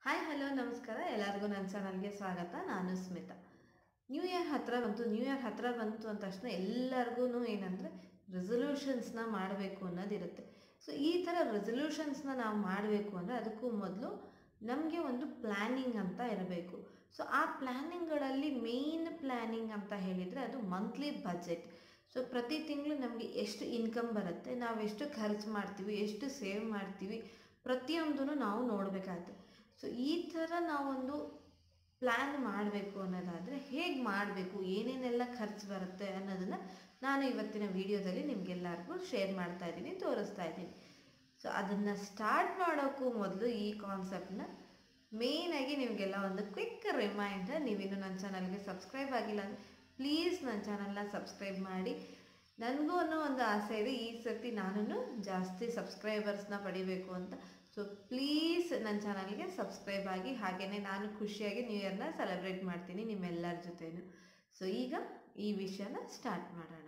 hi hello ನಮಸ್ಕಾರ ಎಲ್ಲರಿಗೂ ನನ್ನ ಚಾನಲ್ಗೆ ಸ್ವಾಗತ ನಾನು ಸ್ಮಿತಾ ನ್ಯೂ ಇಯರ್ ಹತ್ರ ಬಂತು ನ್ಯೂ ಇಯರ್ ಹತ್ರ ಬಂತು ಅಂದ ತಕ್ಷಣ ಎಲ್ಲರಿಗೂ ಏನಂದರೆ ರೆಸೊಲ್ಯೂಷನ್ಸ್ನ ಮಾಡಬೇಕು ಅನ್ನೋದಿರುತ್ತೆ ಸೊ ಈ ಥರ ರೆಸೊಲ್ಯೂಷನ್ಸ್ನ ನಾವು ಮಾಡಬೇಕು ಅಂದರೆ ಅದಕ್ಕೂ ಮೊದಲು ನಮಗೆ ಒಂದು ಪ್ಲ್ಯಾನಿಂಗ್ ಅಂತ ಇರಬೇಕು ಸೊ ಆ ಪ್ಲ್ಯಾನಿಂಗ್ಗಳಲ್ಲಿ ಮೇಯ್ನ್ ಪ್ಲ್ಯಾನಿಂಗ್ ಅಂತ ಹೇಳಿದರೆ ಅದು ಮಂತ್ಲಿ ಬಜೆಟ್ ಸೊ ಪ್ರತಿ ತಿಂಗಳು ನಮಗೆ ಎಷ್ಟು ಇನ್ಕಮ್ ಬರುತ್ತೆ ನಾವು ಎಷ್ಟು ಖರ್ಚು ಮಾಡ್ತೀವಿ ಎಷ್ಟು ಸೇವ್ ಮಾಡ್ತೀವಿ ಪ್ರತಿಯೊಂದೂ ನಾವು ನೋಡಬೇಕಾಗುತ್ತೆ ಸೊ ಈ ಥರ ನಾವೊಂದು ಪ್ಲ್ಯಾನ್ ಮಾಡಬೇಕು ಅನ್ನೋದಾದರೆ ಹೇಗೆ ಮಾಡಬೇಕು ಏನೇನೆಲ್ಲ ಖರ್ಚು ಬರುತ್ತೆ ಅನ್ನೋದನ್ನು ನಾನು ಇವತ್ತಿನ ವಿಡಿಯೋದಲ್ಲಿ ನಿಮಗೆಲ್ಲರಿಗೂ ಶೇರ್ ಮಾಡ್ತಾ ಇದ್ದೀನಿ ತೋರಿಸ್ತಾ ಇದ್ದೀನಿ ಸೊ ಅದನ್ನು ಸ್ಟಾರ್ಟ್ ಮಾಡೋಕ್ಕೂ ಮೊದಲು ಈ ಕಾನ್ಸೆಪ್ಟನ್ನ ಮೇಯ್ನಾಗಿ ನಿಮಗೆಲ್ಲ ಒಂದು ಕ್ವಿಕ್ ರಿಮೈಂಡರ್ ನೀವಿನ್ನು ನನ್ನ ಚಾನಲ್ಗೆ ಸಬ್ಸ್ಕ್ರೈಬ್ ಆಗಿಲ್ಲ ಅಂದರೆ ಪ್ಲೀಸ್ ನನ್ನ ಚಾನಲ್ನ ಸಬ್ಸ್ಕ್ರೈಬ್ ಮಾಡಿ ನನಗೂ ಅನ್ನೋ ಒಂದು ಆಸೆ ಇದೆ ಈ ಸರ್ತಿ ನಾನು ಜಾಸ್ತಿ ಸಬ್ಸ್ಕ್ರೈಬರ್ಸ್ನ ಪಡಿಬೇಕು ಅಂತ ಸೊ ಪ್ಲೀಸ್ ನನ್ನ ಚಾನಲ್ಗೆ ಸಬ್ಸ್ಕ್ರೈಬ್ ಆಗಿ ಹಾಗೆಯೇ ನಾನು ಖುಷಿಯಾಗಿ ನ್ಯೂ ಇಯರ್ನ ಸೆಲೆಬ್ರೇಟ್ ಮಾಡ್ತೀನಿ ನಿಮ್ಮೆಲ್ಲರ ಜೊತೆನೂ ಸೊ ಈಗ ಈ ವಿಷಯನ ಸ್ಟಾರ್ಟ್ ಮಾಡೋಣ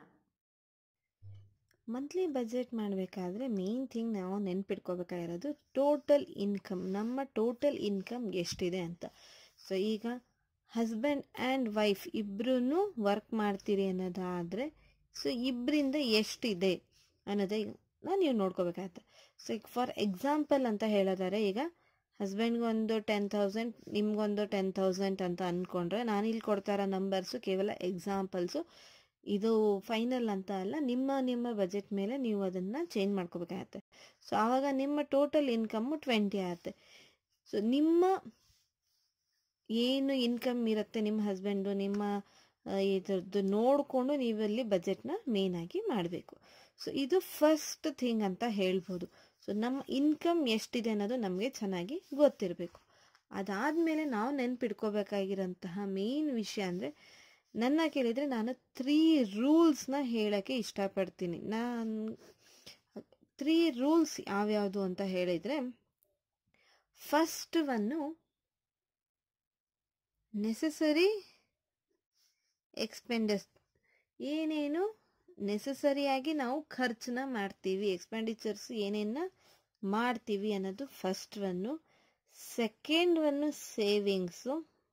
ಮಂತ್ಲಿ ಬಜೆಟ್ ಮಾಡಬೇಕಾದ್ರೆ ಮೇನ್ ಥಿಂಗ್ ನಾವು ನೆನ್ಪಿಟ್ಕೋಬೇಕಾಗಿರೋದು ಟೋಟಲ್ ಇನ್ಕಮ್ ನಮ್ಮ ಟೋಟಲ್ ಇನ್ಕಮ್ ಎಷ್ಟಿದೆ ಅಂತ ಸೊ ಈಗ ಹಸ್ಬೆಂಡ್ ಆ್ಯಂಡ್ ವೈಫ್ ಇಬ್ಬರೂ ವರ್ಕ್ ಮಾಡ್ತೀರಿ ಅನ್ನೋದಾದರೆ ಸೊ ಇಬ್ಬರಿಂದ ಎಷ್ಟಿದೆ ಅನ್ನೋದನ್ನ ನೀವು ನೋಡ್ಕೋಬೇಕಾಗತ್ತೆ ಸೊ ಈಗ ಫಾರ್ ಎಕ್ಸಾಂಪಲ್ ಅಂತ ಹೇಳೋದಾರೆ ಈಗ ಹಸ್ಬೆಂಡ್ಗೊಂದು ಟೆನ್ ತೌಸಂಡ್ ನಿಮ್ಗೊಂದು ಟೆನ್ ತೌಸಂಡ್ ಅಂತ ಅಂದ್ಕೊಂಡ್ರೆ ನಾನು ಇಲ್ಲಿ ಕೊಡ್ತಾ ಇರೋ ನಂಬರ್ಸು ಕೇವಲ ಎಕ್ಸಾಂಪಲ್ಸು ಇದು ಫೈನಲ್ ಅಂತ ಅಲ್ಲ ನಿಮ್ಮ ನಿಮ್ಮ ಬಜೆಟ್ ಮೇಲೆ ನೀವು ಅದನ್ನು ಚೇಂಜ್ ಮಾಡ್ಕೋಬೇಕಾಗತ್ತೆ ಸೊ ಆವಾಗ ನಿಮ್ಮ ಟೋಟಲ್ ಇನ್ಕಮ್ಮು ಟ್ವೆಂಟಿ ಆಗುತ್ತೆ ಸೊ ನಿಮ್ಮ ಏನು ಇನ್ಕಮ್ ಇರುತ್ತೆ ನಿಮ್ಮ ಹಸ್ಬೆಂಡು ನಿಮ್ಮ ಇದ್ರದ್ದು ನೋಡಿಕೊಂಡು ನೀವಲ್ಲಿ ಬಜೆಟ್ನ ಮೇಯ್ನಾಗಿ ಮಾಡಬೇಕು ಸೊ ಇದು ಫಸ್ಟ್ ಥಿಂಗ್ ಅಂತ ಹೇಳ್ಬೋದು ಸೊ ನಮ್ಮ ಇನ್ಕಮ್ ಎಷ್ಟಿದೆ ಅನ್ನೋದು ನಮಗೆ ಚೆನ್ನಾಗಿ ಗೊತ್ತಿರಬೇಕು ಅದಾದಮೇಲೆ ನಾವು ನೆನ್ಪಿಡ್ಕೋಬೇಕಾಗಿರೋಂತಹ ಮೇನ್ ವಿಷಯ ಅಂದರೆ ನನ್ನ ಕೇಳಿದರೆ ನಾನು ತ್ರೀ ರೂಲ್ಸ್ನ ಹೇಳೋಕ್ಕೆ ಇಷ್ಟಪಡ್ತೀನಿ ನಾನು ತ್ರೀ ರೂಲ್ಸ್ ಯಾವ್ಯಾವುದು ಅಂತ ಹೇಳಿದರೆ ಫಸ್ಟ್ ಒನ್ನು ನೆಸಸರಿ ಎಕ್ಸ್ಪೆಂಡಸ್ ಏನೇನು ನೆಸಸರಿಯಾಗಿ ನಾವು ಖರ್ಚನ್ನ ಮಾಡ್ತೀವಿ ಎಕ್ಸ್ಪೆಂಡಿಚರ್ಸ್ ಏನೇನ ಮಾಡ್ತೀವಿ ಅನ್ನೋದು first one second one savings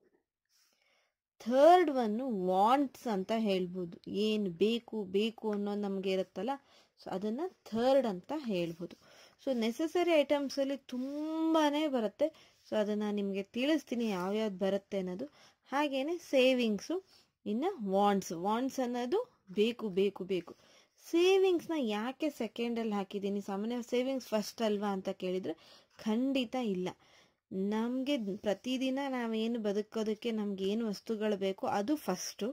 third one wants ಅಂತ ಹೇಳ್ಬೋದು ಏನು ಬೇಕು ಬೇಕು ಅನ್ನೋದು ನಮಗೆ ಇರುತ್ತಲ್ಲ ಸೊ ಅದನ್ನು ಥರ್ಡ್ ಅಂತ ಹೇಳ್ಬೋದು ಸೊ ನೆಸಸರಿ ಐಟಮ್ಸಲ್ಲಿ ತುಂಬಾ ಬರುತ್ತೆ ಸೊ ಅದನ್ನು ನಿಮಗೆ ತಿಳಿಸ್ತೀನಿ ಯಾವ್ಯಾವ್ದು ಬರುತ್ತೆ ಅನ್ನೋದು ಹಾಗೇನೆ ಸೇವಿಂಗ್ಸು ಇನ್ನು ವಾಂಟ್ಸ್ ವಾಂಟ್ಸ್ ಅನ್ನೋದು ಬೇಕು ಬೇಕು ಬೇಕು ಸೇವಿಂಗ್ಸ್ನ ಯಾಕೆ ಸೆಕೆಂಡಲ್ಲಿ ಹಾಕಿದ್ದೀನಿ ಸಾಮಾನ್ಯ ಸೇವಿಂಗ್ಸ್ ಫಸ್ಟ್ ಅಲ್ವಾ ಅಂತ ಕೇಳಿದರೆ ಖಂಡಿತ ಇಲ್ಲ ನಮಗೆ ಪ್ರತಿದಿನ ನಾವೇನು ಬದುಕೋದಕ್ಕೆ ನಮ್ಗೆ ಏನು ವಸ್ತುಗಳು ಬೇಕು ಅದು ಫಸ್ಟು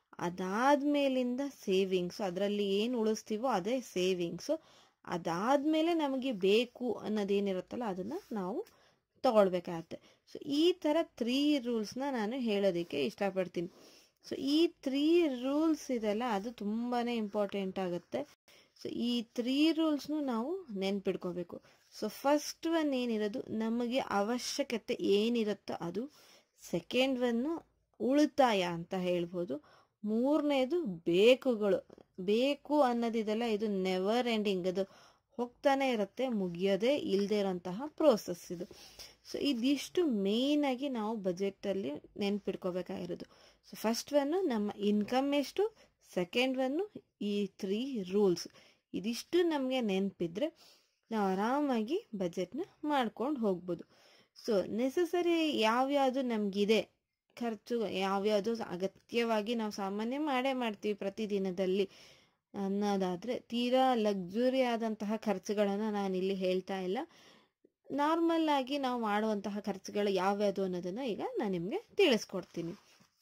ಅದಾದಮೇಲಿಂದ ಸೇವಿಂಗ್ಸು ಅದರಲ್ಲಿ ಏನು ಉಳಿಸ್ತೀವೋ ಅದೇ ಸೇವಿಂಗ್ಸು ಅದಾದಮೇಲೆ ನಮಗೆ ಬೇಕು ಅನ್ನೋದೇನಿರುತ್ತಲ್ಲ ಅದನ್ನು ನಾವು ತಗೊಳ್ಬೇಕಾಗತ್ತೆ ಸೊ ಈ ಥರ ತ್ರೀ ರೂಲ್ಸ್ನ ನಾನು ಹೇಳೋದಕ್ಕೆ ಇಷ್ಟಪಡ್ತೀನಿ ಸೊ ಈ ತ್ರೀ ರೂಲ್ಸ್ ಇದೆಲ್ಲ ಅದು ತುಂಬಾ ಇಂಪಾರ್ಟೆಂಟ್ ಆಗುತ್ತೆ ಸೊ ಈ ತ್ರೀ ರೂಲ್ಸ್ನು ನಾವು ನೆನ್ಪಿಡ್ಕೋಬೇಕು ಸೊ ಫಸ್ಟ್ ಒನ್ ಏನಿರೋದು ನಮಗೆ ಅವಶ್ಯಕತೆ ಏನಿರುತ್ತೋ ಅದು ಸೆಕೆಂಡ್ ಒನ್ನು ಉಳಿತಾಯ ಅಂತ ಹೇಳ್ಬೋದು ಮೂರನೇದು ಬೇಕುಗಳು ಬೇಕು ಅನ್ನೋದಿದೆಲ್ಲ ಇದು ನೆವರ್ ಎಂಡಿಂಗ್ ಅದು ಹೋಗ್ತಾನೆ ಇರುತ್ತೆ ಮುಗಿಯೋದೇ ಇಲ್ಲದೆ ಇರೋಂತಹ ಪ್ರೋಸೆಸ್ ಇದು ಸೊ ಇದಿಷ್ಟು ಮೇಯ್ನಾಗಿ ನಾವು ಬಜೆಟಲ್ಲಿ ನೆನ್ಪಿಡ್ಕೋಬೇಕಾಗಿರೋದು ಸೊ ಫಸ್ಟ್ ಒನ್ನು ನಮ್ಮ ಇನ್ಕಮ್ ಎಷ್ಟು ಸೆಕೆಂಡ್ ಒನ್ನು ಈ ತ್ರೀ ರೂಲ್ಸ್ ಇದಿಷ್ಟು ನಮಗೆ ನೆನಪಿದ್ರೆ ನಾವು ಆರಾಮಾಗಿ ಬಜೆಟ್ನ ಮಾಡ್ಕೊಂಡು ಹೋಗ್ಬೋದು ಸೊ ನೆಸಸರಿ ಯಾವ್ಯಾವುದು ನಮಗಿದೆ ಖರ್ಚು ಯಾವ್ಯಾವುದು ಅಗತ್ಯವಾಗಿ ನಾವು ಸಾಮಾನ್ಯ ಮಾಡೇ ಮಾಡ್ತೀವಿ ಪ್ರತಿದಿನದಲ್ಲಿ ಅನ್ನೋದಾದರೆ ತೀರಾ ಲಕ್ಸುರಿ ಆದಂತಹ ಖರ್ಚುಗಳನ್ನು ನಾನಿಲ್ಲಿ ಹೇಳ್ತಾ ಇಲ್ಲ ನಾರ್ಮಲ್ ಆಗಿ ನಾವು ಮಾಡುವಂತಹ ಖರ್ಚುಗಳು ಯಾವ್ಯಾವುದು ಅನ್ನೋದನ್ನು ಈಗ ನಾನು ನಿಮಗೆ ತಿಳಿಸ್ಕೊಡ್ತೀನಿ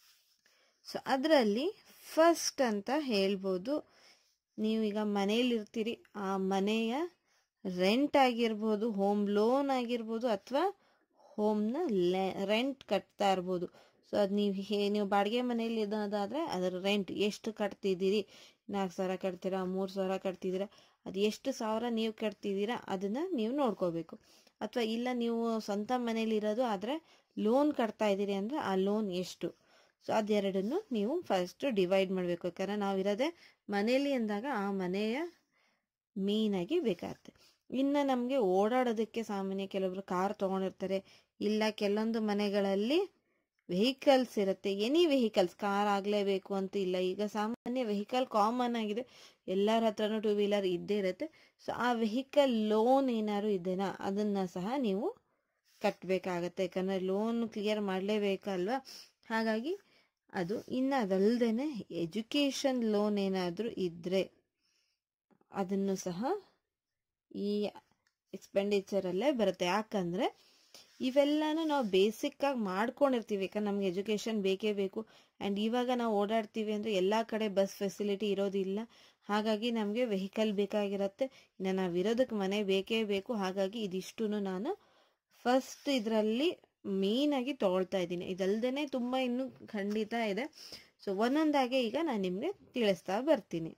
ಸೊ ಅದರಲ್ಲಿ ಫಸ್ಟ್ ಅಂತ ಹೇಳ್ಬೋದು ನೀವೀಗ ಮನೇಲಿರ್ತೀರಿ ಆ ಮನೆಯ ರೆಂಟ್ ಆಗಿರ್ಬೋದು ಹೋಮ್ ಲೋನ್ ಆಗಿರ್ಬೋದು ಅಥವಾ ಹೋಮ್ನ ಲೆ ರೆಂಟ್ ಕಟ್ತಾ ಇರ್ಬೋದು ಸೊ ಅದು ನೀವು ಹೇ ನೀವು ಬಾಡಿಗೆ ಮನೇಲಿ ಇರೋದಾದರೆ ಅದರ ರೆಂಟ್ ಎಷ್ಟು ಕಟ್ತಿದ್ದೀರಿ ನಾಲ್ಕು ಸಾವಿರ ಕಟ್ತೀರಾ ಮೂರು ಸಾವಿರ ಕಟ್ತಿದ್ದೀರಾ ಅದು ಎಷ್ಟು ಸಾವಿರ ನೀವು ಕಟ್ತಿದ್ದೀರಾ ಅದನ್ನು ನೀವು ನೋಡ್ಕೋಬೇಕು ಅಥವಾ ಇಲ್ಲ ನೀವು ಸ್ವಂತ ಮನೇಲಿ ಇರೋದು ಆದರೆ ಲೋನ್ ಕಟ್ತಾ ಇದ್ದೀರಿ ಅಂದರೆ ಆ ಲೋನ್ ಎಷ್ಟು ಸೊ ಅದೆರಡನ್ನು ನೀವು ಫಸ್ಟ್ ಡಿವೈಡ್ ಮಾಡಬೇಕು ಯಾಕಂದರೆ ನಾವು ಇರೋದೇ ಮನೇಲಿ ಅಂದಾಗ ಆ ಮನೆಯ ಮೇಯ್ನಾಗಿ ಬೇಕಾಗುತ್ತೆ ಇನ್ನು ನಮಗೆ ಓಡಾಡೋದಕ್ಕೆ ಸಾಮಾನ್ಯ ಕೆಲವರು ಕಾರ್ ತೊಗೊಂಡಿರ್ತಾರೆ ಇಲ್ಲ ಕೆಲವೊಂದು ಮನೆಗಳಲ್ಲಿ ವೆಹಿಕಲ್ಸ್ ಇರುತ್ತೆ ಎನಿ ವೆಹಿಕಲ್ಸ್ ಕಾರ್ ಆಗಲೇಬೇಕು ಅಂತ ಇಲ್ಲ ಈಗ ಸಾಮಾನ್ಯ ವೆಹಿಕಲ್ ಕಾಮನ್ ಆಗಿದೆ ಎಲ್ಲರ ಹತ್ರನೂ ಟೂ ವೀಲರ್ ಇದ್ದೇ ಇರುತ್ತೆ ಸೊ ಆ ವೆಹಿಕಲ್ ಲೋನ್ ಏನಾದ್ರು ಇದೆನಾ ಅದನ್ನು ಸಹ ನೀವು ಕಟ್ಟಬೇಕಾಗತ್ತೆ ಯಾಕಂದರೆ ಲೋನ್ ಕ್ಲಿಯರ್ ಮಾಡಲೇಬೇಕಲ್ವಾ ಹಾಗಾಗಿ ಅದು ಇನ್ನು ಅದಲ್ಲದೆ ಎಜುಕೇಷನ್ ಲೋನ್ ಏನಾದರೂ ಇದ್ದರೆ ಅದನ್ನು ಸಹ ಈ ಎಕ್ಸ್ಪೆಂಡಿಚರಲ್ಲೇ ಬರುತ್ತೆ ಯಾಕಂದರೆ ಇವೆಲ್ಲನೂ ನಾವು ಬೇಸಿಕ್ಕಾಗಿ ಮಾಡ್ಕೊಂಡಿರ್ತೀವಿ ಯಾಕಂದ್ರೆ ನಮ್ಗೆ ಎಜುಕೇಷನ್ ಬೇಕೇ ಬೇಕು ಆ್ಯಂಡ್ ಇವಾಗ ನಾವು ಓಡಾಡ್ತೀವಿ ಅಂದರೆ ಎಲ್ಲ ಕಡೆ ಬಸ್ ಫೆಸಿಲಿಟಿ ಇರೋದಿಲ್ಲ ಹಾಗಾಗಿ ನಮಗೆ ವೆಹಿಕಲ್ ಬೇಕಾಗಿರುತ್ತೆ ಇನ್ನು ನಾವು ಇರೋದಕ್ಕೆ ಮನೆ ಬೇಕೇ ಬೇಕು ಹಾಗಾಗಿ ಇದಿಷ್ಟು ನಾನು ಫಸ್ಟ್ ಇದರಲ್ಲಿ ಮೇಯ್ನಾಗಿ ತೊಗೊಳ್ತಾ ಇದ್ದೀನಿ ಇದಲ್ದೇ ತುಂಬ ಇನ್ನೂ ಖಂಡಿತ ಇದೆ ಸೊ ಒಂದೊಂದಾಗೆ ಈಗ ನಾನು ನಿಮಗೆ ತಿಳಿಸ್ತಾ ಬರ್ತೀನಿ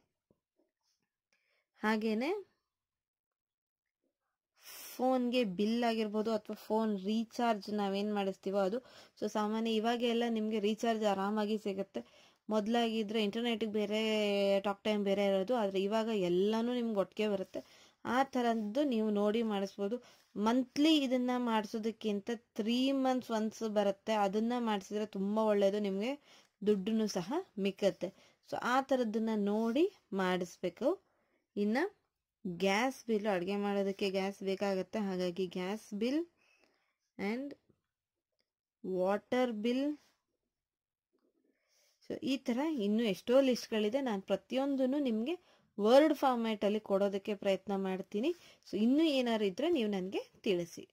ಹಾಗೇನೆ ಫೋನ್ಗೆ ಬಿಲ್ ಆಗಿರ್ಬೋದು ಅಥವಾ ಫೋನ್ ರೀಚಾರ್ಜ್ ನಾವೇನು ಮಾಡಿಸ್ತೀವೋ ಅದು ಸೊ ಸಾಮಾನ್ಯ ಇವಾಗೆಲ್ಲ ನಿಮಗೆ ರೀಚಾರ್ಜ್ ಆರಾಮಾಗಿ ಸಿಗುತ್ತೆ ಮೊದಲಾಗಿದ್ರೆ ಇಂಟರ್ನೆಟಿಗೆ ಬೇರೆ ಟಾಕ್ ಟೈಮ್ ಬೇರೆ ಇರೋದು ಆದರೆ ಇವಾಗ ಎಲ್ಲನೂ ನಿಮ್ಗೆ ಒಟ್ಟಿಗೆ ಬರುತ್ತೆ ಆ ಥರದ್ದು ನೀವು ನೋಡಿ ಮಾಡಿಸ್ಬೋದು ಮಂತ್ಲಿ ಇದನ್ನು ಮಾಡಿಸೋದಕ್ಕಿಂತ ತ್ರೀ ಮಂತ್ಸ್ ಒನ್ಸ್ ಬರುತ್ತೆ ಅದನ್ನು ಮಾಡಿಸಿದ್ರೆ ತುಂಬ ಒಳ್ಳೆಯದು ನಿಮಗೆ ದುಡ್ಡನ್ನು ಸಹ ಮಿಕ್ಕತ್ತೆ ಸೊ ಆ ಥರದ್ದನ್ನು ನೋಡಿ ಮಾಡಿಸ್ಬೇಕು ಇನ್ನು ಗ್ಯಾಸ್ ಬಿಲ್ ಅಡುಗೆ ಮಾಡೋದಕ್ಕೆ ಗ್ಯಾಸ್ ಬೇಕಾಗತ್ತೆ ಹಾಗಾಗಿ gas bill and water bill so ಈ ಥರ ಇನ್ನೂ ಎಷ್ಟೋ ಲಿಸ್ಟ್ಗಳಿದೆ ನಾನು ಪ್ರತಿಯೊಂದನ್ನು ನಿಮಗೆ ವರ್ಡ್ ಫಾರ್ಮ್ಯಾಟಲ್ಲಿ ಕೊಡೋದಕ್ಕೆ ಪ್ರಯತ್ನ ಮಾಡ್ತೀನಿ ಸೊ ಇನ್ನೂ ಏನಾದ್ರು ಇದ್ದರೆ ನೀವು ನನಗೆ ತಿಳಿಸಿ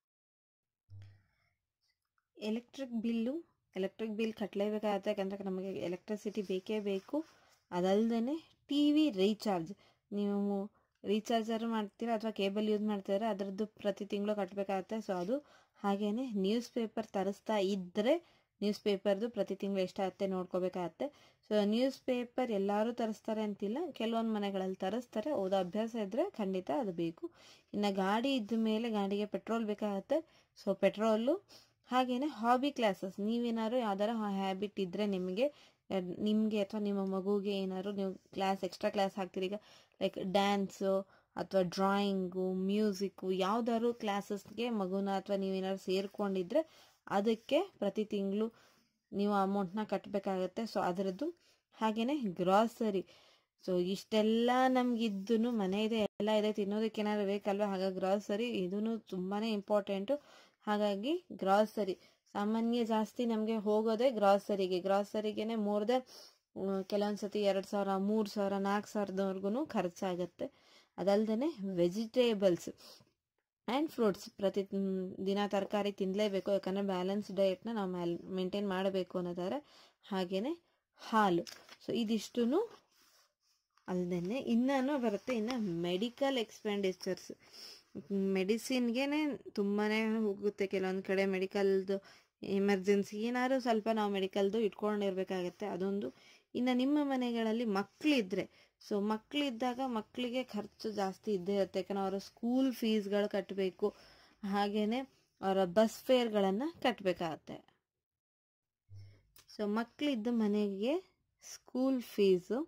ಎಲೆಕ್ಟ್ರಿಕ್ ಬಿಲ್ಲು ಎಲೆಕ್ಟ್ರಿಕ್ ಬಿಲ್ ಕಟ್ಟಲೇಬೇಕಾಗತ್ತೆ ಯಾಕಂದರೆ ನಮಗೆ ಎಲೆಕ್ಟ್ರಿಸಿಟಿ ಬೇಕೇ ಬೇಕು ಅದಲ್ಲದೆ ಟಿ ವಿ ರೀಚಾರ್ಜ್ ನೀವು ರೀಚಾರ್ಜರ್ ಮಾಡ್ತೀರಾ ಅಥವಾ ಕೇಬಲ್ ಯೂಸ್ ಮಾಡ್ತೀರಾ ಅದರದ್ದು ಪ್ರತಿ ತಿಂಗಳು ಕಟ್ಟಬೇಕಾಗತ್ತೆ ಸೊ ಅದು ಹಾಗೆಯೇ ನ್ಯೂಸ್ ಪೇಪರ್ ತರಿಸ್ತಾ ಇದ್ದರೆ ನ್ಯೂಸ್ ಪೇಪರ್ದು ಪ್ರತಿ ತಿಂಗಳು ಎಷ್ಟಾಗುತ್ತೆ ನೋಡ್ಕೋಬೇಕಾಗತ್ತೆ ಸೊ ನ್ಯೂಸ್ ಪೇಪರ್ ಎಲ್ಲರೂ ತರಿಸ್ತಾರೆ ಅಂತಿಲ್ಲ ಕೆಲವೊಂದು ಮನೆಗಳಲ್ಲಿ ತರಿಸ್ತಾರೆ ಓದೋ ಅಭ್ಯಾಸ ಇದ್ದರೆ ಖಂಡಿತ ಅದು ಬೇಕು ಇನ್ನು ಗಾಡಿ ಇದ್ದ ಮೇಲೆ ಗಾಡಿಗೆ ಪೆಟ್ರೋಲ್ ಬೇಕಾಗತ್ತೆ ಸೊ ಪೆಟ್ರೋಲು ಹಾಗೆಯೇ ಹಾಬಿ ಕ್ಲಾಸಸ್ ನೀವೇನಾದ್ರು ಯಾವ್ದಾರ ಹ್ಯಾಬಿಟ್ ಇದ್ದರೆ ನಿಮಗೆ ನಿಮಗೆ ಅಥವಾ ನಿಮ್ಮ ಮಗುಗೆ ಏನಾದ್ರು ನೀವು ಕ್ಲಾಸ್ ಎಕ್ಸ್ಟ್ರಾ ಕ್ಲಾಸ್ ಹಾಕ್ತೀರಿ ಈಗ ಲೈಕ್ ಡ್ಯಾನ್ಸು ಅಥವಾ ಡ್ರಾಯಿಂಗು ಮ್ಯೂಸಿಕ್ಕು ಯಾವ್ದಾದ್ರು ಕ್ಲಾಸಸ್ಗೆ ಮಗುನ ಅಥವಾ ನೀವೇನಾದ್ರು ಸೇರ್ಕೊಂಡಿದ್ರೆ ಅದಕ್ಕೆ ಪ್ರತಿ ತಿಂಗಳು ನೀವು ಅಮೌಂಟ್ನ ಕಟ್ಟಬೇಕಾಗತ್ತೆ ಸೊ ಅದರದ್ದು ಹಾಗೆಯೇ ಗ್ರಾಸರಿ ಸೊ ಇಷ್ಟೆಲ್ಲ ನಮಗಿದ್ದು ಮನೆ ಇದೆ ಎಲ್ಲ ಇದೆ ತಿನ್ನೋದಕ್ಕೆ ಏನಾದ್ರು ಬೇಕಲ್ವ ಹಾಗಾಗಿ ಗ್ರಾಸರಿ ಇದೂ ತುಂಬಾ ಇಂಪಾರ್ಟೆಂಟು ಹಾಗಾಗಿ ಗ್ರಾಸರಿ ಸಾಮಾನ್ಯ ಜಾಸ್ತಿ ನಮಗೆ ಹೋಗೋದೇ ಗ್ರಾಸರಿಗೆ ಗ್ರಾಸರಿಗೇನೆ ಮೋರ್ ದೆನ್ ಕೆಲವೊಂದು ಸತಿ ಎರಡು ಸಾವಿರ ಮೂರು ಸಾವಿರ ನಾಲ್ಕು ಸಾವಿರದವರೆಗೂ ಖರ್ಚಾಗುತ್ತೆ ಅದಲ್ಲದೆ ವೆಜಿಟೇಬಲ್ಸ್ ಆ್ಯಂಡ್ ಫ್ರೂಟ್ಸ್ ಪ್ರತಿ ದಿನ ತರಕಾರಿ ತಿನ್ನಲೇಬೇಕು ಯಾಕಂದರೆ ಬ್ಯಾಲೆನ್ಸ್ ಡಯಟ್ನ ನಾವು ಮ್ಯಾಲ್ ಮೇಂಟೈನ್ ಮಾಡಬೇಕು ಅನ್ನೋದಾದ್ರೆ ಹಾಗೆಯೇ ಹಾಲು ಸೊ ಇದಿಷ್ಟು ಅಲ್ಲದೆ ಇನ್ನೂ ಬರುತ್ತೆ ಇನ್ನು ಮೆಡಿಕಲ್ ಎಕ್ಸ್ಪೆಂಡಿಚರ್ಸ್ ಮೆಡಿಸಿನ್ಗೆ ತುಂಬಾ ಹೋಗುತ್ತೆ ಕೆಲವೊಂದು ಕಡೆ ಮೆಡಿಕಲ್ದು ಎಮರ್ಜೆನ್ಸಿ ಏನಾದ್ರು ಸ್ವಲ್ಪ ನಾವು ಮೆಡಿಕಲ್ದು ಇಟ್ಕೊಂಡಿರ್ಬೇಕಾಗತ್ತೆ ಅದೊಂದು ಇನ್ನು ನಿಮ್ಮ ಮನೆಗಳಲ್ಲಿ ಮಕ್ಕಳಿದ್ರೆ ಸೊ ಮಕ್ಕಳಿದ್ದಾಗ ಮಕ್ಕಳಿಗೆ ಖರ್ಚು ಜಾಸ್ತಿ ಇದ್ದೇ ಇರುತ್ತೆ ಯಾಕಂದ್ರೆ ಅವರ ಸ್ಕೂಲ್ ಫೀಸ್ಗಳು ಕಟ್ಟಬೇಕು ಹಾಗೆಯೇ ಅವರ ಬಸ್ ಫೇರ್ಗಳನ್ನು ಕಟ್ಟಬೇಕಾಗತ್ತೆ ಸೊ ಮಕ್ಕಳಿದ್ದ ಮನೆಗೆ ಸ್ಕೂಲ್ ಫೀಸು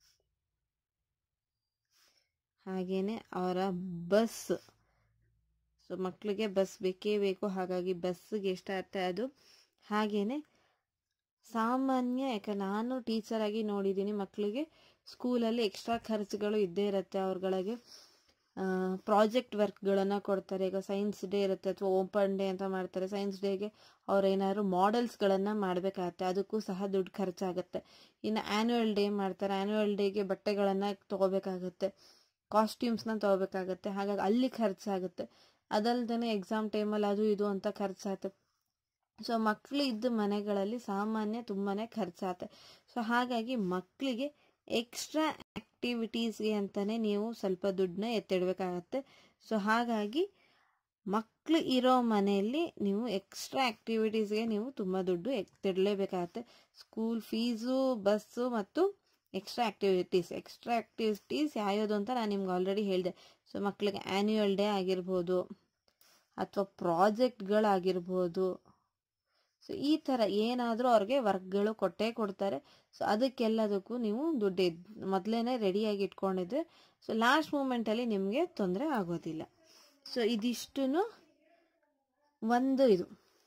ಹಾಗೆಯೇ ಅವರ ಬಸ್ ಸೊ ಮಕ್ಕಳಿಗೆ ಬಸ್ ಬೇಕೇ ಬೇಕು ಹಾಗಾಗಿ ಬಸ್ಸಿಗೆ ಎಷ್ಟಾಗುತ್ತೆ ಅದು ಹಾಗೆಯೇ ಸಾಮಾನ್ಯ ಯಾಕೆ ನಾನು ಟೀಚರಾಗಿ ನೋಡಿದ್ದೀನಿ ಮಕ್ಕಳಿಗೆ ಸ್ಕೂಲಲ್ಲಿ ಎಕ್ಸ್ಟ್ರಾ ಖರ್ಚುಗಳು ಇದ್ದೇ ಇರುತ್ತೆ ಅವ್ರಗಳಿಗೆ ಪ್ರಾಜೆಕ್ಟ್ ವರ್ಕ್ಗಳನ್ನು ಕೊಡ್ತಾರೆ ಈಗ ಸೈನ್ಸ್ ಡೇ ಇರುತ್ತೆ ಅಥವಾ ಓಪನ್ ಡೇ ಅಂತ ಮಾಡ್ತಾರೆ ಸೈನ್ಸ್ ಡೇಗೆ ಅವ್ರು ಏನಾದ್ರು ಮಾಡೆಲ್ಸ್ಗಳನ್ನು ಮಾಡಬೇಕಾಗತ್ತೆ ಅದಕ್ಕೂ ಸಹ ದುಡ್ಡು ಖರ್ಚಾಗುತ್ತೆ ಇನ್ನು ಆ್ಯನ್ಯುವಲ್ ಡೇ ಮಾಡ್ತಾರೆ ಆ್ಯನ್ಯುವಲ್ ಡೇಗೆ ಬಟ್ಟೆಗಳನ್ನು ತೊಗೋಬೇಕಾಗತ್ತೆ ಕಾಸ್ಟ್ಯೂಮ್ಸ್ನ ತೊಗೋಬೇಕಾಗತ್ತೆ ಹಾಗಾಗಿ ಅಲ್ಲಿ ಖರ್ಚಾಗುತ್ತೆ ಅದಲ್ದೇ ಎಕ್ಸಾಮ್ ಟೈಮಲ್ಲಿ ಅದು ಇದು ಅಂತ ಖರ್ಚಾಗುತ್ತೆ ಸೊ ಮಕ್ಕಳು ಇದ್ದ ಮನೆಗಳಲ್ಲಿ ಸಾಮಾನ್ಯ ತುಂಬಾ ಖರ್ಚಾಗುತ್ತೆ ಸೊ ಹಾಗಾಗಿ ಮಕ್ಕಳಿಗೆ ಎಕ್ಸ್ಟ್ರಾ ಆ್ಯಕ್ಟಿವಿಟೀಸ್ಗೆ ಅಂತಲೇ ನೀವು ಸ್ವಲ್ಪ ದುಡ್ಡನ್ನ ಎತ್ತಿಡಬೇಕಾಗತ್ತೆ ಸೊ ಹಾಗಾಗಿ ಮಕ್ಕಳು ಇರೋ ಮನೆಯಲ್ಲಿ ನೀವು ಎಕ್ಸ್ಟ್ರಾ ಆ್ಯಕ್ಟಿವಿಟೀಸ್ಗೆ ನೀವು ತುಂಬ ದುಡ್ಡು ಎತ್ತಿಡಲೇಬೇಕಾಗತ್ತೆ ಸ್ಕೂಲ್ ಫೀಸು ಬಸ್ಸು ಮತ್ತು ಎಕ್ಸ್ಟ್ರಾ ಆ್ಯಕ್ಟಿವಿಟೀಸ್ ಎಕ್ಸ್ಟ್ರಾ ಆ್ಯಕ್ಟಿವಿಟೀಸ್ ಯಾವ್ಯಾವುದು ಅಂತ ನಾನು ನಿಮ್ಗೆ ಆಲ್ರೆಡಿ ಹೇಳಿದೆ ಸೊ ಮಕ್ಕಳಿಗೆ ಆ್ಯನ್ಯುವಲ್ ಡೇ ಆಗಿರ್ಬೋದು ಅಥವಾ ಪ್ರಾಜೆಕ್ಟ್ಗಳಾಗಿರ್ಬೋದು ಸೊ ಈ ಥರ ಏನಾದರೂ ಅವ್ರಿಗೆ ವರ್ಕ್ಗಳು ಕೊಟ್ಟೇ ಕೊಡ್ತಾರೆ ಸೊ ಅದಕ್ಕೆಲ್ಲದಕ್ಕೂ ನೀವು ದುಡ್ಡು ಮೊದಲೇ ರೆಡಿಯಾಗಿ ಇಟ್ಕೊಂಡಿದ್ರೆ ಸೊ ಲಾಸ್ಟ್ ಮೂಮೆಂಟಲ್ಲಿ ನಿಮಗೆ ತೊಂದರೆ ಆಗೋದಿಲ್ಲ ಸೊ ಇದಿಷ್ಟು ಒಂದು ಇದು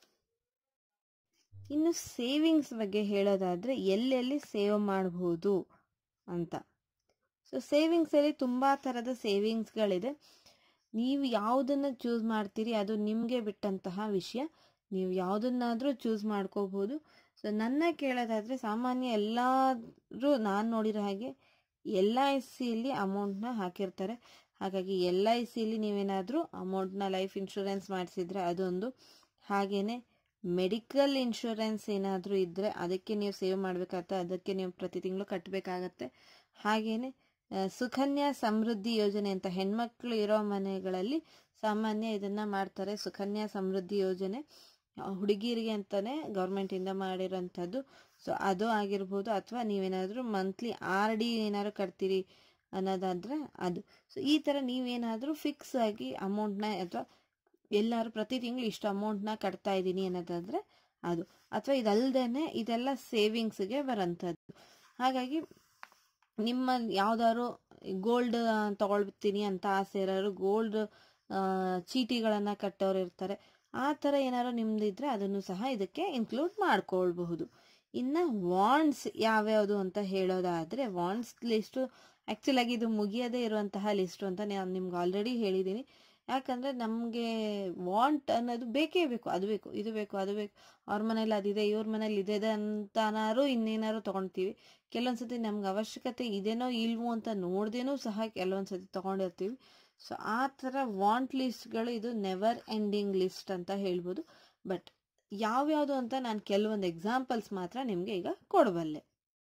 ಇನ್ನು ಸೇವಿಂಗ್ಸ್ ಬಗ್ಗೆ ಹೇಳೋದಾದರೆ ಎಲ್ಲೆಲ್ಲಿ ಸೇವ್ ಮಾಡಬಹುದು ಅಂತ ಸೊ ಸೇವಿಂಗ್ಸಲ್ಲಿ ತುಂಬ ಥರದ ಸೇವಿಂಗ್ಸ್ಗಳಿದೆ ನೀವು ಯಾವುದನ್ನು ಚೂಸ್ ಮಾಡ್ತೀರಿ ಅದು ನಿಮಗೆ ಬಿಟ್ಟಂತಹ ವಿಷಯ ನೀವು ಯಾವುದನ್ನಾದರೂ ಚೂಸ್ ಮಾಡ್ಕೋಬೋದು ಸೊ ನನ್ನ ಕೇಳೋದಾದರೆ ಸಾಮಾನ್ಯ ಎಲ್ಲರೂ ನಾನು ನೋಡಿರೋ ಹಾಗೆ ಎಲ್ ಐ ಸಿಲಿ ಅಮೌಂಟ್ನ ಹಾಕಿರ್ತಾರೆ ಹಾಗಾಗಿ ಎಲ್ ಐ ಸಿಲಿ ನೀವೇನಾದರೂ ಅಮೌಂಟ್ನ ಲೈಫ್ ಇನ್ಶೂರೆನ್ಸ್ ಮಾಡಿಸಿದ್ರೆ ಅದೊಂದು ಹಾಗೆಯೇ ಮೆಡಿಕಲ್ ಇನ್ಶೂರೆನ್ಸ್ ಏನಾದರೂ ಇದ್ದರೆ ಅದಕ್ಕೆ ನೀವು ಸೇವ್ ಮಾಡಬೇಕಾಗತ್ತೆ ಅದಕ್ಕೆ ನೀವು ಪ್ರತಿ ತಿಂಗಳು ಕಟ್ಟಬೇಕಾಗತ್ತೆ ಹಾಗೆಯೇ ಸುಕನ್ಯಾ ಸಮೃದ್ಧಿ ಯೋಜನೆ ಅಂತ ಹೆಣ್ಮಕ್ಳು ಇರೋ ಮನೆಗಳಲ್ಲಿ ಸಾಮಾನ್ಯ ಇದನ್ನು ಮಾಡ್ತಾರೆ ಸುಕನ್ಯಾ ಸಮೃದ್ಧಿ ಯೋಜನೆ ಹುಡುಗಿರಿಗೆ ಅಂತಲೇ ಗೌರ್ಮೆಂಟಿಂದ ಮಾಡಿರೋಂಥದ್ದು ಸೊ ಅದು ಆಗಿರ್ಬೋದು ಅಥವಾ ನೀವೇನಾದರೂ ಮಂತ್ಲಿ ಆರ್ ಡಿ ಏನಾದ್ರು ಕಟ್ತೀರಿ ಅನ್ನೋದಾದರೆ ಅದು ಸೊ ಈ ಥರ ನೀವೇನಾದರೂ ಫಿಕ್ಸ್ ಆಗಿ ಅಮೌಂಟ್ನ ಅಥವಾ ಎಲ್ಲರೂ ಪ್ರತಿ ತಿಂಗಳು ಇಷ್ಟು ಅಮೌಂಟ್ನ ಕಟ್ತಾ ಇದ್ದೀನಿ ಅನ್ನೋದಾದರೆ ಅದು ಅಥವಾ ಇದಲ್ದೇ ಇದೆಲ್ಲ ಸೇವಿಂಗ್ಸ್ಗೆ ಬರೋಂಥದ್ದು ಹಾಗಾಗಿ ನಿಮ್ಮ ಯಾವ್ದಾದ್ರು ಗೋಲ್ಡ್ ತಗೊಳ್ತೀನಿ ಅಂತ ಆಸೆ ಇರೋರು ಗೋಲ್ಡ್ ಚೀಟಿಗಳನ್ನು ಕಟ್ಟೋರು ಇರ್ತಾರೆ ಆ ಥರ ಏನಾದ್ರು ನಿಮ್ದಿದ್ರೆ ಅದನ್ನು ಸಹ ಇದಕ್ಕೆ ಇನ್ಕ್ಲೂಡ್ ಮಾಡ್ಕೊಳ್ಬಹುದು ಇನ್ನು ವಾಂಡ್ಸ್ ಯಾವ್ಯಾವುದು ಅಂತ ಹೇಳೋದಾದರೆ ವಾಂಡ್ಸ್ ಲಿಸ್ಟು ಆ್ಯಕ್ಚುಲಾಗಿ ಇದು ಮುಗಿಯದೇ ಇರುವಂತಹ ಲಿಸ್ಟು ಅಂತ ನಾನು ನಿಮ್ಗೆ ಆಲ್ರೆಡಿ ಹೇಳಿದ್ದೀನಿ ಯಾಕಂದರೆ ನಮಗೆ ವಾಂಟ್ ಅನ್ನೋದು ಬೇಕೇ ಬೇಕು ಅದು ಬೇಕು ಇದು ಬೇಕು ಅದು ಬೇಕು ಅವ್ರ ಮನೇಲಿ ಅದಿದೆ ಇವ್ರ ಮನೇಲಿ ಇದೆ ಅಂತನಾರು ಇನ್ನೇನಾರು ತೊಗೊಳ್ತೀವಿ ಕೆಲವೊಂದು ಸತಿ ನಮ್ಗೆ ಅವಶ್ಯಕತೆ ಇದೇನೋ ಇಲ್ವೋ ಅಂತ ನೋಡ್ದೇನೂ ಸಹ ಕೆಲವೊಂದು ಸತಿ ತೊಗೊಂಡಿರ್ತೀವಿ ಸೊ ಆ ಥರ ವಾಂಟ್ ಲಿಸ್ಟ್ಗಳು ಇದು ನೆವರ್ ಎಂಡಿಂಗ್ ಲಿಸ್ಟ್ ಅಂತ ಹೇಳ್ಬೋದು ಬಟ್ ಯಾವ್ಯಾವುದು ಅಂತ ನಾನು ಕೆಲವೊಂದು ಎಕ್ಸಾಂಪಲ್ಸ್ ಮಾತ್ರ ನಿಮಗೆ ಈಗ ಕೊಡಬಲ್ಲೆ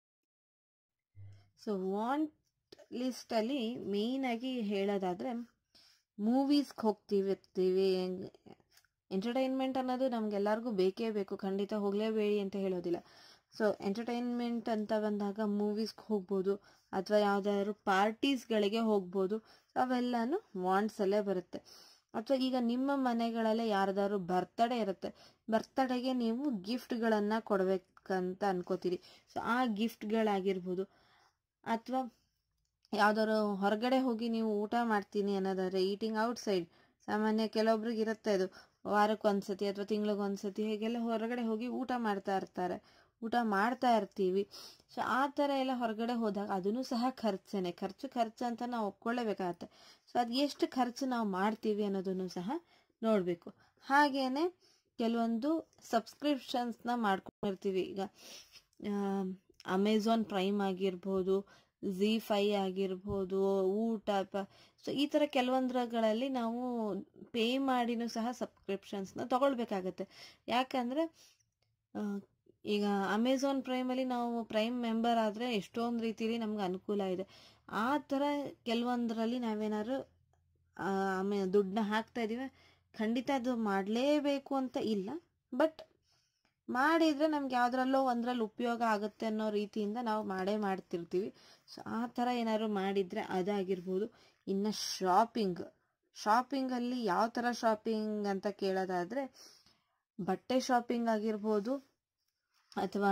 ಸೊ ವಾಂಟ್ ಲಿಸ್ಟಲ್ಲಿ ಮೇಯ್ನಾಗಿ ಹೇಳೋದಾದರೆ ಮೂವೀಸ್ಗೆ ಹೋಗ್ತೀವಿ ಇರ್ತೀವಿ ಎಂಟರ್ಟೈನ್ಮೆಂಟ್ ಅನ್ನೋದು ನಮ್ಗೆಲ್ಲರಿಗೂ ಬೇಕೇ ಬೇಕು ಖಂಡಿತ ಹೋಗಲೇಬೇಡಿ ಅಂತ ಹೇಳೋದಿಲ್ಲ ಸೊ ಎಂಟರ್ಟೈನ್ಮೆಂಟ್ ಅಂತ ಬಂದಾಗ ಮೂವೀಸ್ಗೆ ಹೋಗ್ಬೋದು ಅಥವಾ ಯಾವುದಾದ್ರು ಪಾರ್ಟೀಸ್ಗಳಿಗೆ ಹೋಗ್ಬೋದು ಅವೆಲ್ಲನೂ ವಾಂಟ್ಸಲ್ಲೇ ಬರುತ್ತೆ ಅಥವಾ ಈಗ ನಿಮ್ಮ ಮನೆಗಳಲ್ಲೇ ಯಾರ್ದಾದ್ರು ಬರ್ತಡೇ ಇರುತ್ತೆ ಬರ್ತಡೇಗೆ ನೀವು ಗಿಫ್ಟ್ಗಳನ್ನು ಕೊಡಬೇಕಂತ ಅನ್ಕೋತೀರಿ ಸೊ ಆ ಗಿಫ್ಟ್ಗಳಾಗಿರ್ಬೋದು ಅಥವಾ ಯಾವ್ದಾದ್ರು ಹೊರಗಡೆ ಹೋಗಿ ನೀವು ಊಟ ಮಾಡ್ತೀನಿ ಅನ್ನೋದಾದ್ರೆ ಈಟಿಂಗ್ ಔಟ್ ಸೈಡ್ ಸಾಮಾನ್ಯ ಕೆಲವೊಬ್ರಿಗೆ ಇರುತ್ತೆ ಅದು ವಾರಕ್ಕೆ ಒಂದ್ಸತಿ ಅಥವಾ ತಿಂಗಳಿಗೆ ಒಂದ್ಸತಿ ಹೀಗೆಲ್ಲ ಹೊರಗಡೆ ಹೋಗಿ ಊಟ ಮಾಡ್ತಾ ಇರ್ತಾರೆ ಊಟ ಮಾಡ್ತಾ ಇರ್ತೀವಿ ಸೊ ಆ ಥರ ಎಲ್ಲ ಹೊರಗಡೆ ಹೋದಾಗ ಅದನ್ನು ಸಹ ಖರ್ಚೇನೆ ಖರ್ಚು ಖರ್ಚು ಅಂತ ನಾವು ಒಪ್ಕೊಳ್ಳೇಬೇಕಾಗತ್ತೆ ಸೊ ಅದು ಎಷ್ಟು ಖರ್ಚು ನಾವು ಮಾಡ್ತೀವಿ ಅನ್ನೋದನ್ನು ಸಹ ನೋಡಬೇಕು ಹಾಗೇನೆ ಕೆಲವೊಂದು ಸಬ್ಸ್ಕ್ರಿಪ್ಷನ್ಸ್ನ ಮಾಡ್ಕೊಂಡಿರ್ತೀವಿ ಈಗ ಅಮೆಝಾನ್ ಪ್ರೈಮ್ ಆಗಿರ್ಬೋದು ಝಿ ಫೈ ಆಗಿರ್ಬೋದು ಊಟ ಪ ಸೊ ಈ ಥರ ಕೆಲವೊಂದರಲ್ಲಿ ನಾವು ಪೇ ಮಾಡಿನೂ ಸಹ ಸಬ್ಸ್ಕ್ರಿಪ್ಷನ್ಸ್ನ ತಗೊಳ್ಬೇಕಾಗತ್ತೆ ಯಾಕಂದರೆ ಈಗ ಅಮೆಝಾನ್ ಪ್ರೈಮಲ್ಲಿ ನಾವು ಪ್ರೈಮ್ ಮೆಂಬರ್ ಆದರೆ ಎಷ್ಟೊಂದು ರೀತಿಲಿ ನಮ್ಗೆ ಅನುಕೂಲ ಇದೆ ಆ ಥರ ಕೆಲವೊಂದರಲ್ಲಿ ನಾವೇನಾದ್ರು ಆಮೇ ದುಡ್ಡನ್ನ ಹಾಕ್ತಾ ಇದ್ದೀವಿ ಖಂಡಿತ ಅದು ಮಾಡಲೇಬೇಕು ಅಂತ ಇಲ್ಲ ಬಟ್ ಮಾಡಿದರೆ ನಮ್ಗೆ ಯಾವುದ್ರಲ್ಲೋ ಒಂದರಲ್ಲಿ ಉಪಯೋಗ ಆಗುತ್ತೆ ಅನ್ನೋ ರೀತಿಯಿಂದ ನಾವು ಮಾಡೇ ಮಾಡ್ತಿರ್ತೀವಿ ಸೊ ಆ ಥರ ಏನಾದ್ರು ಮಾಡಿದರೆ ಅದಾಗಿರ್ಬೋದು ಇನ್ನು ಶಾಪಿಂಗ್ ಶಾಪಿಂಗಲ್ಲಿ ಯಾವ ಥರ ಶಾಪಿಂಗ್ ಅಂತ ಕೇಳೋದಾದರೆ ಬಟ್ಟೆ ಶಾಪಿಂಗ್ ಆಗಿರ್ಬೋದು ಅಥವಾ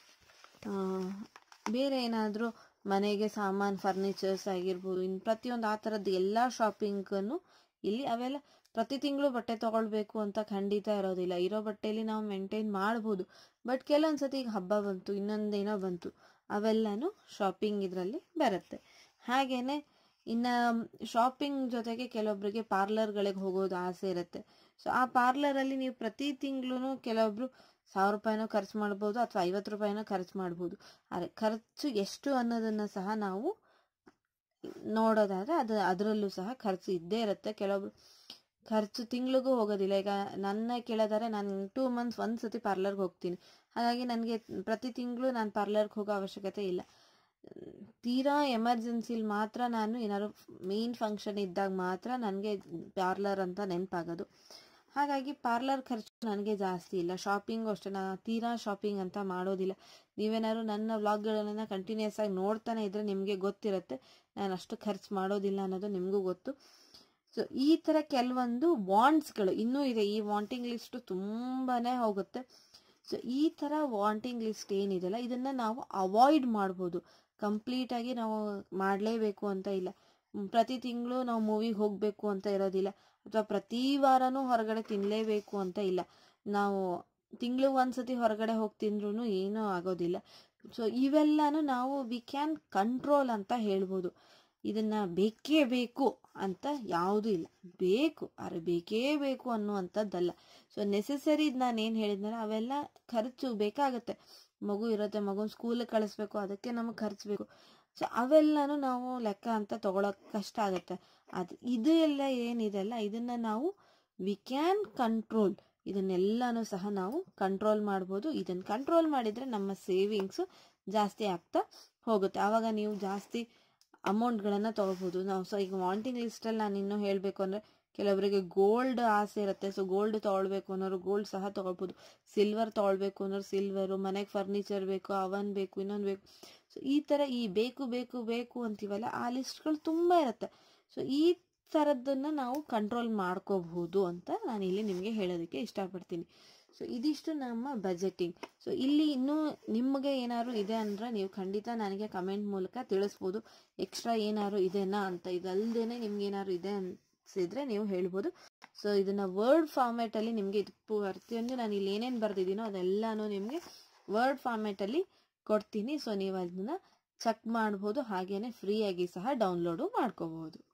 ಬೇರೆ ಏನಾದರೂ ಮನೆಗೆ ಸಾಮಾನು ಫರ್ನಿಚರ್ಸ್ ಆಗಿರ್ಬೋದು ಇನ್ನು ಪ್ರತಿಯೊಂದು ಆ ಥರದ್ದು ಎಲ್ಲ ಶಾಪಿಂಗನ್ನು ಇಲ್ಲಿ ಅವೆಲ್ಲ ಪ್ರತಿ ತಿಂಗಳು ಬಟ್ಟೆ ತೊಗೊಳ್ಬೇಕು ಅಂತ ಖಂಡಿತ ಇರೋದಿಲ್ಲ ಇರೋ ಬಟ್ಟೆಯಲ್ಲಿ ನಾವು ಮೇಂಟೈನ್ ಮಾಡ್ಬೋದು ಬಟ್ ಕೆಲವೊಂದು ಸತಿ ಈಗ ಹಬ್ಬ ಬಂತು ಇನ್ನೊಂದೇನೋ ಬಂತು ಅವೆಲ್ಲನೂ ಶಾಪಿಂಗ್ ಇದರಲ್ಲಿ ಬರುತ್ತೆ ಹಾಗೆಯೇ ಇನ್ನು ಶಾಪಿಂಗ್ ಜೊತೆಗೆ ಕೆಲವೊಬ್ಬರಿಗೆ ಪಾರ್ಲರ್ಗಳಿಗೆ ಹೋಗೋದು ಆಸೆ ಇರುತ್ತೆ ಸೊ ಆ ಪಾರ್ಲರಲ್ಲಿ ನೀವು ಪ್ರತಿ ತಿಂಗಳು ಕೆಲವೊಬ್ರು ಸಾವಿರ ರೂಪಾಯಿನೂ ಖರ್ಚು ಮಾಡ್ಬೋದು ಅಥವಾ ಐವತ್ತು ರೂಪಾಯಿನೂ ಖರ್ಚು ಮಾಡ್ಬೋದು ಆದರೆ ಖರ್ಚು ಎಷ್ಟು ಅನ್ನೋದನ್ನು ಸಹ ನಾವು ನೋಡೋದಾದರೆ ಅದು ಅದರಲ್ಲೂ ಸಹ ಖರ್ಚು ಇದ್ದೇ ಇರುತ್ತೆ ಕೆಲವೊಬ್ರು ಖರ್ಚು ತಿಂಗಳಿಗೂ ಹೋಗೋದಿಲ್ಲ ಈಗ ನನ್ನ ಕೇಳೋದಾರೆ ನಾನು ಟೂ ಮಂತ್ಸ್ ಒಂದು ಸತಿ ಪಾರ್ಲರ್ಗೆ ಹೋಗ್ತೀನಿ ಹಾಗಾಗಿ ನನಗೆ ಪ್ರತಿ ತಿಂಗಳು ನಾನು ಪಾರ್ಲರ್ಗೆ ಹೋಗೋ ಅವಶ್ಯಕತೆ ಇಲ್ಲ ತೀರಾ ಎಮರ್ಜೆನ್ಸಿಲಿ ಮಾತ್ರ ನಾನು ಏನಾದ್ರು ಮೇನ್ ಫಂಕ್ಷನ್ ಇದ್ದಾಗ ಮಾತ್ರ ನನಗೆ ಪಾರ್ಲರ್ ಅಂತ ನೆನಪಾಗೋದು ಹಾಗಾಗಿ ಪಾರ್ಲರ್ ಖರ್ಚು ನನಗೆ ಜಾಸ್ತಿ ಇಲ್ಲ ಶಾಪಿಂಗು ಅಷ್ಟೇ ನಾನು ತೀರಾ ಶಾಪಿಂಗ್ ಅಂತ ಮಾಡೋದಿಲ್ಲ ನೀವೇನಾದ್ರು ನನ್ನ ವ್ಲಾಗ್ಗಳನ್ನು ಕಂಟಿನ್ಯೂಸ್ ಆಗಿ ನೋಡ್ತಾನೆ ಇದ್ದರೆ ನಿಮಗೆ ಗೊತ್ತಿರುತ್ತೆ ನಾನು ಅಷ್ಟು ಖರ್ಚು ಮಾಡೋದಿಲ್ಲ ಅನ್ನೋದು ನಿಮಗೂ ಗೊತ್ತು ಸೊ ಈ ಥರ ಕೆಲವೊಂದು ವಾಂಟ್ಸ್ಗಳು ಇನ್ನೂ ಇದೆ ಈ ವಾಂಟಿಂಗ್ ಲಿಸ್ಟು ತುಂಬಾ ಹೋಗುತ್ತೆ ಸೊ ಈ ಥರ ವಾಂಟಿಂಗ್ ಲಿಸ್ಟ್ ಏನಿದೆಯಲ್ಲ ಇದನ್ನು ನಾವು ಅವಾಯ್ಡ್ ಮಾಡ್ಬೋದು ಕಂಪ್ಲೀಟಾಗಿ ನಾವು ಮಾಡಲೇಬೇಕು ಅಂತ ಇಲ್ಲ ಪ್ರತಿ ತಿಂಗಳು ನಾವು ಮೂವಿಗೆ ಹೋಗಬೇಕು ಅಂತ ಇರೋದಿಲ್ಲ ಅಥವಾ ಪ್ರತಿ ವಾರನೂ ಹೊರಗಡೆ ತಿನ್ನಲೇಬೇಕು ಅಂತ ಇಲ್ಲ ನಾವು ತಿಂಗ್ಳಿಗೆ ಒಂದ್ಸತಿ ಹೊರಗಡೆ ಹೋಗಿ ತಿಂದ್ರೂ ಏನೂ ಆಗೋದಿಲ್ಲ ಸೊ ಇವೆಲ್ಲನೂ ನಾವು ವಿ ಕ್ಯಾನ್ ಕಂಟ್ರೋಲ್ ಅಂತ ಹೇಳ್ಬೋದು ಇದನ್ನ ಬೇಕೇ ಬೇಕು ಅಂತ ಯಾವುದೂ ಇಲ್ಲ ಬೇಕು ಅರೆ ಬೇಕೇ ಬೇಕು ಅನ್ನುವಂಥದ್ದಲ್ಲ ಸೊ ನೆಸೆಸರಿ ನಾನು ಏನು ಹೇಳಿದ್ನಲ್ಲ ಅವೆಲ್ಲ ಖರ್ಚು ಬೇಕಾಗತ್ತೆ ಮಗು ಇರುತ್ತೆ ಮಗುನ ಸ್ಕೂಲಿಗೆ ಕಳಿಸ್ಬೇಕು ಅದಕ್ಕೆ ನಮಗೆ ಖರ್ಚು ಬೇಕು ಸೊ ಅವೆಲ್ಲನೂ ನಾವು ಲೆಕ್ಕ ಅಂತ ತಗೊಳಕ್ ಕಷ್ಟ ಆಗುತ್ತೆ ಅದು ಇದು ಎಲ್ಲ ಏನಿದೆಲ್ಲ ಇದನ್ನ ನಾವು ವಿ ಕ್ಯಾನ್ ಕಂಟ್ರೋಲ್ ಇದನ್ನೆಲ್ಲನೂ ಸಹ ನಾವು ಕಂಟ್ರೋಲ್ ಮಾಡ್ಬೋದು ಇದನ್ನು ಕಂಟ್ರೋಲ್ ಮಾಡಿದರೆ ನಮ್ಮ ಸೇವಿಂಗ್ಸು ಜಾಸ್ತಿ ಆಗ್ತಾ ಹೋಗುತ್ತೆ ಆವಾಗ ನೀವು ಜಾಸ್ತಿ ಅಮೌಂಟ್ಗಳನ್ನು ತೊಗೋಬೋದು ನಾವು ಸೊ ಈಗ ವಾಂಟಿಂಗ್ ಲಿಸ್ಟಲ್ಲಿ ನಾನು ಇನ್ನೂ ಹೇಳಬೇಕು ಅಂದರೆ ಕೆಲವರಿಗೆ ಗೋಲ್ಡ್ ಆಸೆ ಇರುತ್ತೆ ಸೊ ಗೋಲ್ಡ್ ತೊಗೊಳ್ಬೇಕು ಅನ್ನೋರು ಗೋಲ್ಡ್ ಸಹ ತೊಗೊಳ್ಬೋದು ಸಿಲ್ವರ್ ತೊಗೊಳ್ಬೇಕು ಅನ್ನೋರು ಸಿಲ್ವರು ಮನೆಗೆ ಫರ್ನಿಚರ್ ಬೇಕು ಅವನ್ ಬೇಕು ಇನ್ನೊಂದು ಬೇಕು ಸೊ ಈ ಥರ ಈ ಬೇಕು ಬೇಕು ಬೇಕು ಅಂತೀವಲ್ಲ ಆ ಲಿಸ್ಟ್ಗಳು ತುಂಬ ಇರುತ್ತೆ ಸೊ ಈ ಥರದ್ದನ್ನು ನಾವು ಕಂಟ್ರೋಲ್ ಮಾಡ್ಕೋಬಹುದು ಅಂತ ನಾನು ಇಲ್ಲಿ ನಿಮಗೆ ಹೇಳೋದಕ್ಕೆ ಇಷ್ಟಪಡ್ತೀನಿ ಸೊ ಇದಿಷ್ಟು ನಮ್ಮ ಬಜೆಟಿಂಗ್ ಸೊ ಇಲ್ಲಿ ಇನ್ನೂ ನಿಮಗೆ ಏನಾದ್ರು ಇದೆ ಅಂದರೆ ನೀವು ಖಂಡಿತ ನನಗೆ ಕಮೆಂಟ್ ಮೂಲಕ ತಿಳಿಸ್ಬೋದು ಎಕ್ಸ್ಟ್ರಾ ಏನಾದ್ರು ಇದೆನಾ ಅಂತ ಇದಲ್ದೇನೆ ನಿಮ್ಗೆ ಏನಾದ್ರು ಇದೆ ಅನಿಸಿದ್ರೆ ನೀವು ಹೇಳ್ಬೋದು ಸೊ ಇದನ್ನು ವರ್ಡ್ ಫಾರ್ಮ್ಯಾಟಲ್ಲಿ ನಿಮಗೆ ಇದು ಪ್ರತಿಯೊಂದು ನಾನು ಇಲ್ಲಿ ಏನೇನು ಬರೆದಿದ್ದೀನೋ ಅದೆಲ್ಲನೂ ನಿಮಗೆ ವರ್ಡ್ ಫಾರ್ಮ್ಯಾಟಲ್ಲಿ ಕೊಡ್ತೀನಿ ಸೊ ನೀವು ಅದನ್ನ ಚೆಕ್ ಮಾಡ್ಬೋದು ಹಾಗೇನೆ ಫ್ರೀಯಾಗಿ ಸಹ ಡೌನ್ಲೋಡು ಮಾಡ್ಕೋಬಹುದು